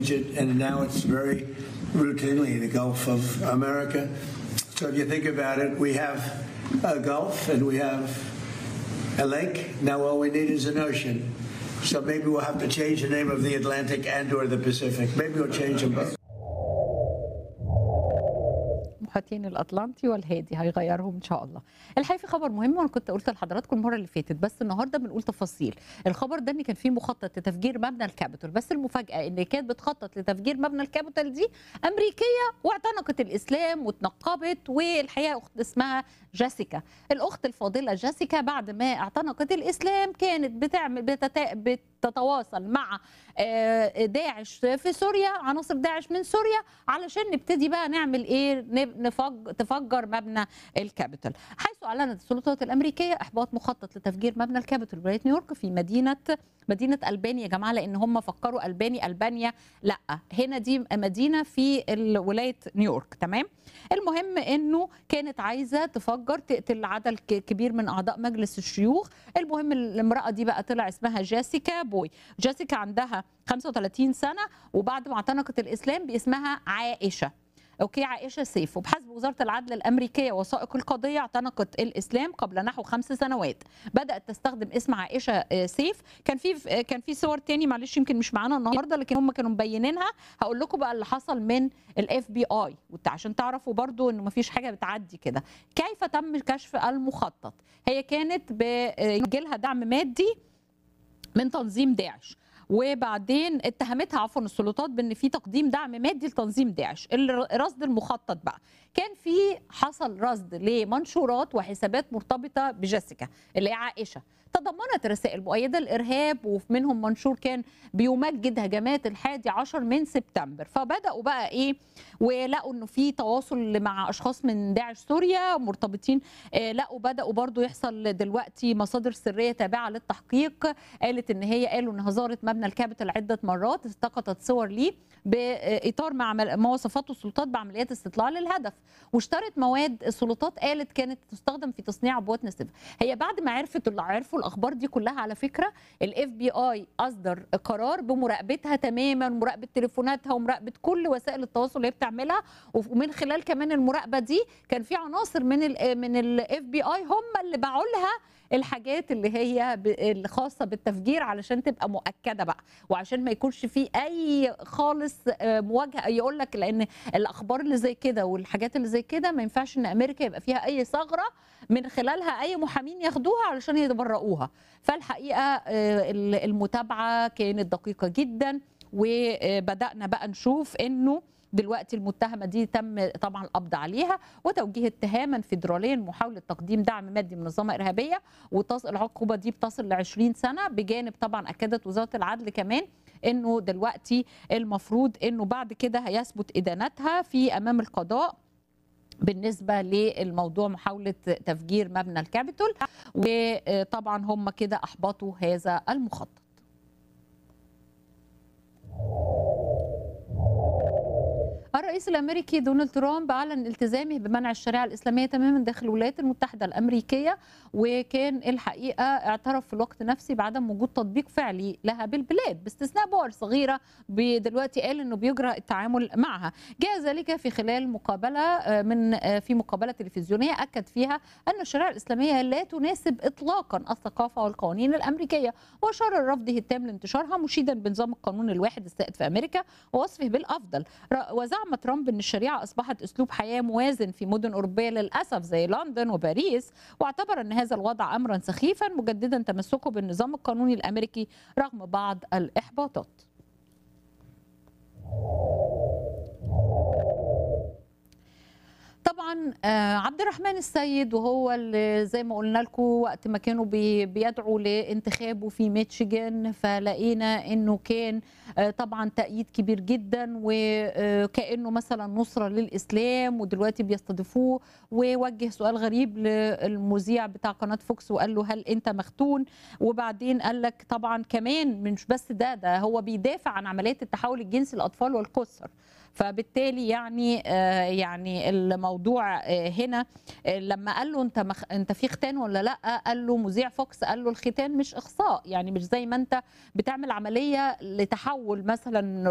it, and now it's very routinely the Gulf of America. So if you think about it, we have a Gulf and we have a lake. Now all we need is an ocean. So maybe we'll have to change the name of the Atlantic and or the Pacific. Maybe we'll change them both. المحيطين الاطلنطي والهادي هيغيرهم ان شاء الله الحقيقه في خبر مهم وانا كنت قلت لحضراتكم المره اللي فاتت بس النهارده بنقول تفاصيل الخبر ده ان كان في مخطط لتفجير مبنى الكابيتول بس المفاجاه ان كانت بتخطط لتفجير مبنى الكابيتول دي امريكيه واعتنقت الاسلام واتنقبت والحقيقه اخت اسمها جيسيكا الاخت الفاضله جيسيكا بعد ما اعتنقت الاسلام كانت بتعمل بتتا... بتتواصل مع داعش في سوريا عناصر داعش من سوريا علشان نبتدي بقى نعمل ايه نفج تفجر مبنى الكابيتول حيث اعلنت السلطات الامريكيه احباط مخطط لتفجير مبنى الكابيتول ولايه نيويورك في مدينه مدينه البانيا يا جماعه لان هم فكروا الباني البانيا لا هنا دي مدينه في ولايه نيويورك تمام المهم انه كانت عايزه تفجر تقتل عدد كبير من اعضاء مجلس الشيوخ المهم الامراه دي بقى طلع اسمها جيسيكا بوي جيسيكا عندها 35 سنه وبعد ما اعتنقت الاسلام باسمها عائشه اوكي عائشه سيف وبحسب وزاره العدل الامريكيه وثائق القضيه اعتنقت الاسلام قبل نحو خمس سنوات بدات تستخدم اسم عائشه سيف كان في كان في صور تاني معلش يمكن مش معانا النهارده لكن هم كانوا مبينينها هقول لكم بقى اللي حصل من الاف بي اي عشان تعرفوا برضو انه مفيش حاجه بتعدي كده كيف تم كشف المخطط هي كانت بيجي لها دعم مادي من تنظيم داعش وبعدين اتهمتها عفوا السلطات بان في تقديم دعم مادي لتنظيم داعش الرصد المخطط بقى كان في حصل رصد لمنشورات وحسابات مرتبطه بجيسيكا اللي هي عائشه تضمنت رسائل مؤيده للارهاب ومنهم منشور كان بيمجد هجمات الحادي عشر من سبتمبر فبداوا بقى ايه ولقوا انه في تواصل مع اشخاص من داعش سوريا مرتبطين آه لقوا بداوا برضو يحصل دلوقتي مصادر سريه تابعه للتحقيق قالت ان هي قالوا انها زارت مبنى الكابيتال عده مرات التقطت صور ليه باطار مع ما وصفته السلطات بعمليات استطلاع للهدف واشترت مواد السلطات قالت كانت تستخدم في تصنيع عبوات نسيفه هي بعد ما عرفت اللي عرفوا الاخبار دي كلها على فكره الاف بي اي اصدر قرار بمراقبتها تماما مراقبه تليفوناتها ومراقبه كل وسائل التواصل اللي هي بتعملها ومن خلال كمان المراقبه دي كان في عناصر من ال من الاف بي اي هم اللي باعوا لها الحاجات اللي هي الخاصه بالتفجير علشان تبقى مؤكده بقى وعشان ما يكونش في اي خالص مواجهه يقول لك لان الاخبار اللي زي كده والحاجات اللي زي كده ما ينفعش ان امريكا يبقى فيها اي ثغره من خلالها اي محامين ياخدوها علشان يتبرؤوها فالحقيقه المتابعه كانت دقيقه جدا وبدانا بقى نشوف انه دلوقتي المتهمه دي تم طبعا القبض عليها وتوجيه اتهاما فيدراليا محاوله تقديم دعم مادي من منظمه ارهابيه وتصل العقوبه دي بتصل ل 20 سنه بجانب طبعا اكدت وزاره العدل كمان انه دلوقتي المفروض انه بعد كده هيثبت ادانتها في امام القضاء بالنسبه للموضوع محاوله تفجير مبنى الكابيتول وطبعا هم كده احبطوا هذا المخطط الرئيس الامريكي دونالد ترامب اعلن التزامه بمنع الشريعه الاسلاميه تماما داخل الولايات المتحده الامريكيه وكان الحقيقه اعترف في الوقت نفسه بعدم وجود تطبيق فعلي لها بالبلاد باستثناء بؤر صغيره دلوقتي قال انه بيجرى التعامل معها جاء ذلك في خلال مقابله من في مقابله تلفزيونيه اكد فيها ان الشريعه الاسلاميه لا تناسب اطلاقا الثقافه والقوانين الامريكيه واشار لرفضه التام لانتشارها مشيدا بنظام القانون الواحد السائد في امريكا ووصفه بالافضل وزعم زعم ترامب ان الشريعه اصبحت اسلوب حياه موازن في مدن اوروبيه للاسف زي لندن وباريس واعتبر ان هذا الوضع امرا سخيفا مجددا تمسكه بالنظام القانوني الامريكي رغم بعض الاحباطات. طبعا عبد الرحمن السيد وهو اللي زي ما قلنا لكم وقت ما كانوا بيدعوا لانتخابه في ميتشيجان فلقينا انه كان طبعا تأييد كبير جدا وكانه مثلا نصره للاسلام ودلوقتي بيستضيفوه ووجه سؤال غريب للمذيع بتاع قناه فوكس وقال له هل انت مختون وبعدين قال لك طبعا كمان مش بس ده ده هو بيدافع عن عمليات التحول الجنسي للاطفال والقُصر فبالتالي يعني آه يعني الموضوع آه هنا آه لما قال له انت مخ... انت في ختان ولا لا قال له مذيع فوكس قال له الختان مش اخصاء يعني مش زي ما انت بتعمل عمليه لتحول مثلا